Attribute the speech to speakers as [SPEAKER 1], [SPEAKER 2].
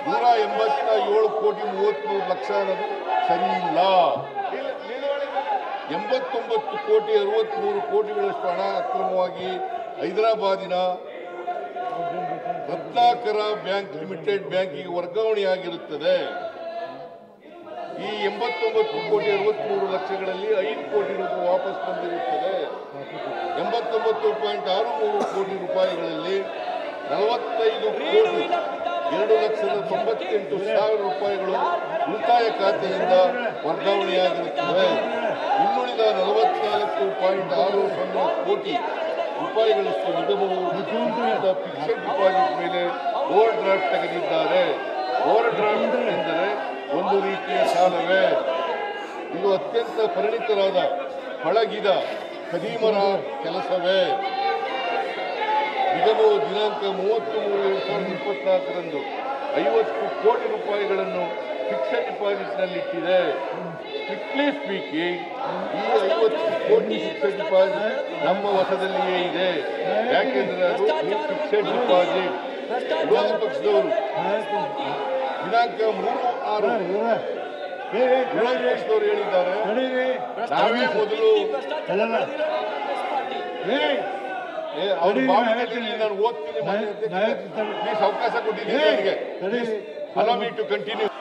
[SPEAKER 1] ನೂರ ಎಂಬತ್ತ ಏಳು ಕೋಟಿ ಮೂವತ್ತ್ಮೂರು ಲಕ್ಷ ಅನ್ನೋದು ಸರಿ ಇಲ್ಲ ಎಂಬತ್ತೊಂಬತ್ತು ಕೋಟಿ ಅರವತ್ತ್ಮೂರು ಕೋಟಿಗಳಷ್ಟು ಹಣ ಅಕ್ರಮವಾಗಿ ಹೈದರಾಬಾದಿನ ರತ್ನಾಕರ ಬ್ಯಾಂಕ್ ಲಿಮಿಟೆಡ್ ಬ್ಯಾಂಕಿಗೆ ವರ್ಗಾವಣೆಯಾಗಿರುತ್ತದೆ ಈ ಎಂಬತ್ತೊಂಬತ್ತು ಕೋಟಿ ಅರವತ್ಮೂರು ಲಕ್ಷಗಳಲ್ಲಿ ಐದು ಕೋಟಿ ರೂಪಾಯಿ ವಾಪಸ್ ಬಂದಿರುತ್ತದೆ ಎಂಬತ್ತೊಂಬತ್ತು ಪಾಯಿಂಟ್ ಆರು ಮೂರು ಕೋಟಿ ರೂಪಾಯಿಗಳಲ್ಲಿ ನಲವತ್ತೈದು ಕೋಟಿ ಎರಡು ಲಕ್ಷದ ತೊಂಬತ್ತೆಂಟು ಸಾವಿರ ರೂಪಾಯಿಗಳು ಉಳಿತಾಯ ಖಾತೆಯಿಂದ ವರ್ಗಾವಣೆಯಾಗಿರುತ್ತವೆ ಇನ್ನುಳಿದ ನಲವತ್ನಾಲ್ಕು ಪಾಯಿಂಟ್ ಆರು ಸೊನ್ನೆ ಕೋಟಿ ರೂಪಾಯಿಗಳಷ್ಟು ನಿಗಮವು ಫಿಕ್ಸೆಡ್ ಡಿಪಾಸಿಟ್ ಮೇಲೆ ಓವರ್ ಡ್ರಾಫ್ಟ್ ತೆಗೆದಿದ್ದಾರೆ ಓವರ್ ಡ್ರಾಫ್ಟ್ ಎಂದರೆ ಒಂದು ರೀತಿಯ ಸಾಲವೇ ಇದು ಅತ್ಯಂತ ಪರಿಣಿತರಾದ ಪಳಗಿದ ಖದೀಮರ ಕೆಲಸವೇ ನಿಗಮವು ದಿನಾಂಕ ಮೂವತ್ತು ಮೂರು ಎರಡು ಸಾವಿರದ ಇಪ್ಪತ್ನಾಲ್ಕರಂದು ಐವತ್ತು ಕೋಟಿ ರೂಪಾಯಿಗಳನ್ನು ಫಿಕ್ಸೆಡ್ ಡಿಪಾಸಿಟ್ನಲ್ಲಿಟ್ಟಿದೆ ಸ್ಟ್ರಿಕ್ಟ್ಲಿ ಸ್ಪೀಕಿಂಗ್ ಈ ಐವತ್ತು ಕೋಟಿ ಫಿಕ್ಸೆಡ್ ಡಿಪಾಸಿಟ್ ನಮ್ಮ ವಶದಲ್ಲಿಯೇ ಇದೆ ಯಾಕೆಂದರೆ ಅದು ಫಿಕ್ಸೆಡ್ ಡಿಪಾಸಿಟ್ ವಿರೋಧ ಪಕ್ಷದವರು ದಿನಾಂಕ ಮೂರು ಆರು ವಿರೋಧ ಪಕ್ಷದವರು ಹೇಳಿದ್ದಾರೆ ನಾವೇ ಮೊದಲು ಏ, ಅವ್ರ ಬಾವಿನಲ್ಲಿ ನಾನು ಓದ್ತೀನಿ ಮಾನ್ಯ ಅಧ್ಯಕ್ಷರೇ. ಪ್ಲೀಸ್ ಅವಕಾಶ ಕೊಟ್ಟಿದ್ದೀನಿ ನನಗೆ ಅಲೋ ಮೀ ಟು ಕಂಟಿನ್ಯೂ